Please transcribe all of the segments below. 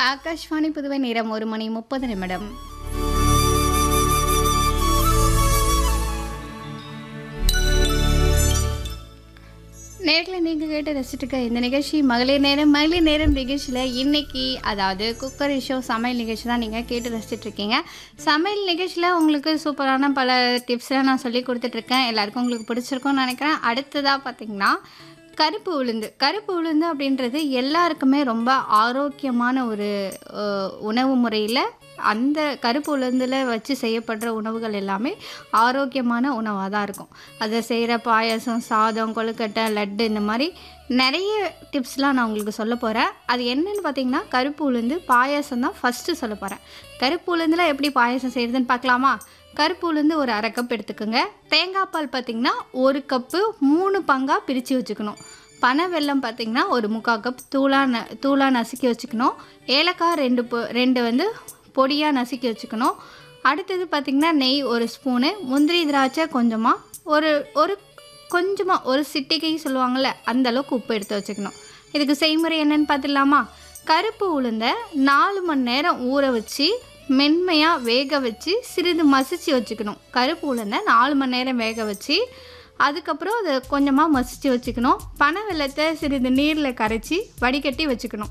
ஆகாஷ்வாணி புதுவை நேரம் ஒரு மணி முப்பது நிமிடம் நேர்களை நீங்கள் கேட்டு ரசிச்சுட்டு இருக்க இந்த நிகழ்ச்சி மகளிர் நேரம் மகளிர் நேரம் நிகழ்ச்சியில் இன்னைக்கு அதாவது குக்கர் ஷோ சமையல் நிகழ்ச்சி தான் நீங்கள் கேட்டு ரசிச்சுட்டு இருக்கீங்க சமையல் நிகழ்ச்சியில் உங்களுக்கு சூப்பரான பல டிப்ஸ்லாம் நான் சொல்லி கொடுத்துட்ருக்கேன் எல்லாருக்கும் உங்களுக்கு பிடிச்சிருக்கும்னு நினைக்கிறேன் அடுத்ததாக பார்த்தீங்கன்னா கருப்பு உளுந்து கருப்பு உளுந்து அப்படின்றது எல்லாருக்குமே ரொம்ப ஆரோக்கியமான ஒரு அஹ், உணவு முறையில் அந்த கருப்பு உளுந்தில் வச்சு செய்யப்படுற உணவுகள் எல்லாமே ஆரோக்கியமான உணவாக தான் இருக்கும் அதை செய்கிற பாயாசம் சாதம் கொழுக்கட்டை லட்டு இந்த மாதிரி நிறைய டிப்ஸ்லாம் நான் உங்களுக்கு சொல்ல போகிறேன் அது என்னன்னு பார்த்தீங்கன்னா கருப்பு உளுந்து பாயாசம் தான் ஃபஸ்ட்டு சொல்ல போகிறேன் கருப்பு உளுந்தில் எப்படி பாயாசம் செய்கிறதுன்னு பார்க்கலாமா கருப்பு உளுந்து ஒரு அரை கப் எடுத்துக்கோங்க தேங்காய் பால் பார்த்திங்கன்னா ஒரு கப்பு மூணு பங்காக பிரித்து வச்சுக்கணும் பனை வெல்லம் பார்த்திங்கன்னா ஒரு முக்கால் கப் தூளாக ந தூளாக நசுக்கி வச்சுக்கணும் ஏலக்காய் ரெண்டு பொ- ரெண்டு வந்து பொடியாக நசுக்கி வச்சுக்கணும் அடுத்தது பார்த்திங்கன்னா நெய் ஒரு ஸ்பூனு முந்திரி திராட்சை கொஞ்சமாக ஒரு ஒரு கொஞ்சமாக ஒரு சிட்டிகை சொல்லுவாங்கள்ல அந்த அளவுக்கு உப்பு எடுத்து வச்சுக்கணும் இதுக்கு செய்முறை என்னன்னு பார்த்துடலாமா கருப்பு உளுந்த நாலு மணி நேரம் ஊற வச்சு மென்மையாக வேக வச்சு சிறிது மசிச்சு வச்சுக்கணும் கருப்பு உளுந்த நாலு மணி நேரம் வேக வச்சு அதுக்கப்புறம் அதை கொஞ்சமாக மசிச்சு வச்சுக்கணும் பனை வெல்லத்தை சிறிது நீரில் கரைச்சி வடிகட்டி வச்சுக்கணும்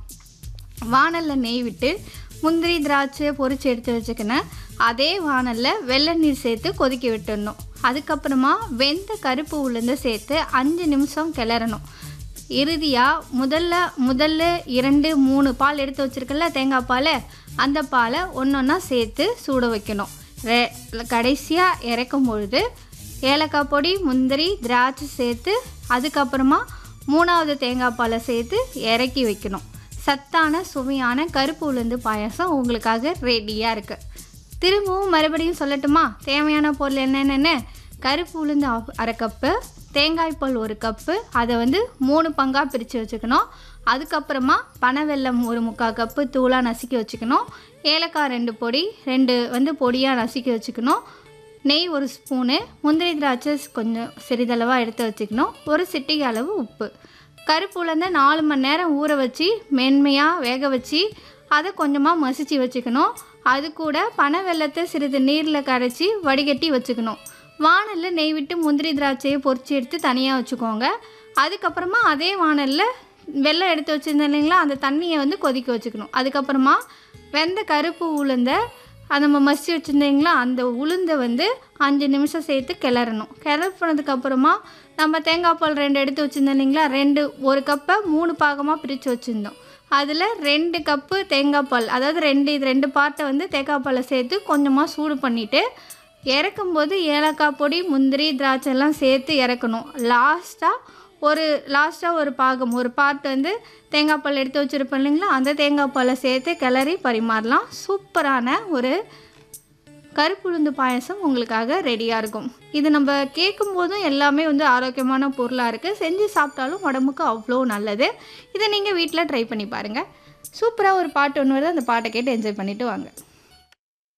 வாணலில் நெய் விட்டு முந்திரி திராட்சை பொரிச்சு எடுத்து வச்சுக்கினேன் அதே வாணலில் வெள்ளை நீர் சேர்த்து கொதிக்க விட்டுடணும் அதுக்கப்புறமா வெந்த கருப்பு உளுந்து சேர்த்து அஞ்சு நிமிஷம் கிளறணும் இறுதியாக முதல்ல முதல்ல இரண்டு மூணு பால் எடுத்து வச்சிருக்கல தேங்காய் பால் அந்த பாலை ஒன்றொன்னா சேர்த்து சூட வைக்கணும் ரெ கடைசியாக இறக்கும் பொழுது ஏலக்காய் பொடி முந்திரி திராட்சை சேர்த்து அதுக்கப்புறமா மூணாவது தேங்காய் பாலை சேர்த்து இறக்கி வைக்கணும் சத்தான சுவையான கருப்பு உளுந்து பாயாசம் உங்களுக்காக ரெடியாக இருக்குது திரும்பவும் மறுபடியும் சொல்லட்டுமா தேவையான பொருள் என்னென்னு கருப்பு உளுந்து ஆஃப் அரை கப்பு தேங்காய் பால் ஒரு கப்பு அதை வந்து மூணு பங்காக பிரித்து வச்சுக்கணும் அதுக்கப்புறமா பனை வெல்லம் ஒரு முக்கால் கப்பு தூளாக நசுக்கி வச்சுக்கணும் ஏலக்காய் ரெண்டு பொடி ரெண்டு வந்து பொடியாக நசுக்கி வச்சுக்கணும் நெய் ஒரு ஸ்பூனு முந்திரி திராட்சை கொஞ்சம் சிறிதளவாக எடுத்து வச்சுக்கணும் ஒரு சிட்டிகை அளவு உப்பு கருப்பு உளுந்த நாலு மணி நேரம் ஊற வச்சு மென்மையாக வேக வச்சு அதை கொஞ்சமாக மசிச்சு வச்சுக்கணும் அது கூட பனை வெல்லத்தை சிறிது நீரில் கரைச்சி வடிகட்டி வச்சுக்கணும் வாணலில் நெய் விட்டு முந்திரி திராட்சையை பொரிச்சு எடுத்து தனியாக வச்சுக்கோங்க அதுக்கப்புறமா அதே வாணலில் வெல்லம் எடுத்து வச்சுருந்தேன் இல்லைங்களா அந்த தண்ணியை வந்து கொதிக்க வச்சுக்கணும் அதுக்கப்புறமா வெந்த கருப்பு உளுந்த அது நம்ம மசிச்சு வச்சுருந்தீங்களா அந்த உளுந்தை வந்து அஞ்சு நிமிஷம் சேர்த்து கிளறணும் கிளறினதுக்கு அப்புறமா நம்ம தேங்காய் பால் ரெண்டு எடுத்து வச்சுருந்தோம் இல்லைங்களா ரெண்டு ஒரு கப்பை மூணு பாகமாக பிரித்து வச்சுருந்தோம் அதில் ரெண்டு கப்பு தேங்காய் பால் அதாவது ரெண்டு இது ரெண்டு பார்ட்டை வந்து தேங்காய் பாலை சேர்த்து கொஞ்சமாக சூடு பண்ணிவிட்டு இறக்கும்போது ஏலக்காய் பொடி முந்திரி திராட்சை எல்லாம் சேர்த்து இறக்கணும் லாஸ்ட்டாக ஒரு லாஸ்ட்டாக ஒரு பாகம் ஒரு பார்ட் வந்து தேங்காய் பால் எடுத்து வச்சுருப்போம் இல்லைங்களா அந்த தேங்காய் பாலை சேர்த்து கிளறி பரிமாறலாம் சூப்பரான ஒரு கருப்புளுந்து பாயசம் உங்களுக்காக ரெடியாக இருக்கும் இது நம்ம கேட்கும் போதும் எல்லாமே வந்து ஆரோக்கியமான பொருளாக இருக்குது செஞ்சு சாப்பிட்டாலும் உடம்புக்கு அவ்வளோ நல்லது இதை நீங்கள் வீட்டில் ட்ரை பண்ணி பாருங்கள் சூப்பராக ஒரு பாட்டு ஒன்று வருது அந்த பாட்டை கேட்டு என்ஜாய் பண்ணிவிட்டு வாங்க